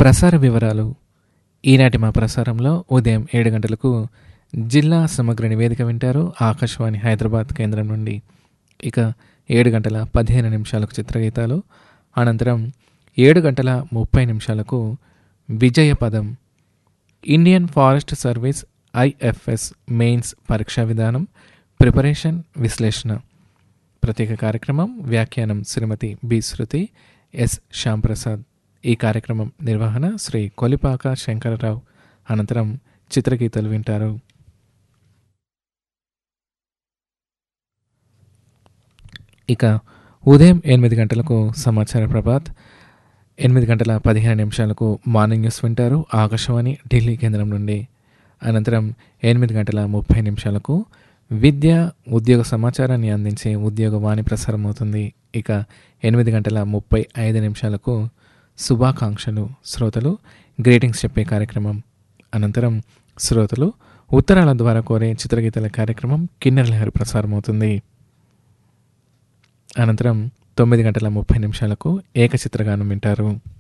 ప్రసార వివరాలు ఈనాటి మా ప్రసారంలో ఉదయం ఏడు గంటలకు జిల్లా సమగ్ర నివేదిక వింటారు ఆకాశవాణి హైదరాబాద్ కేంద్రం నుండి ఇక ఏడు గంటల పదిహేను నిమిషాలకు చిత్రగీతాలు అనంతరం ఏడు గంటల ముప్పై నిమిషాలకు విజయ పదం Indian forest service IFS mains పరీక్షా విధానం ప్రిపరేషన్ విశ్లేషణ ప్రత్యేక కార్యక్రమం వ్యాఖ్యానం శ్రీమతి బి శృతి ఎస్ శ్యాంప్రసాద్ ఈ కార్యక్రమం నిర్వహణ శ్రీ కొలిపాక శంకరరావు అనంతరం చిత్రగీతలు వింటారు ఇక ఉదయం ఎనిమిది గంటలకు సమాచార ప్రభాత్ ఎనిమిది గంటల పదిహేను నిమిషాలకు మార్నింగ్ న్యూస్ వింటారు ఆకాశవాణి ఢిల్లీ కేంద్రం నుండి అనంతరం ఎనిమిది గంటల ముప్పై నిమిషాలకు విద్య ఉద్యోగ సమాచారాన్ని అందించే ఉద్యోగ వాణి ప్రసారం అవుతుంది ఇక ఎనిమిది గంటల ముప్పై ఐదు నిమిషాలకు శుభాకాంక్షలు శ్రోతలు గ్రీటింగ్స్ చెప్పే కార్యక్రమం అనంతరం శ్రోతలు ఉత్తరాల ద్వారా కోరే చిత్రగీతల కార్యక్రమం కిన్నెర లహరి ప్రసారం అవుతుంది అనంతరం తొమ్మిది గంటల ముప్పై నిమిషాలకు ఏకచిత్రగానం వింటారు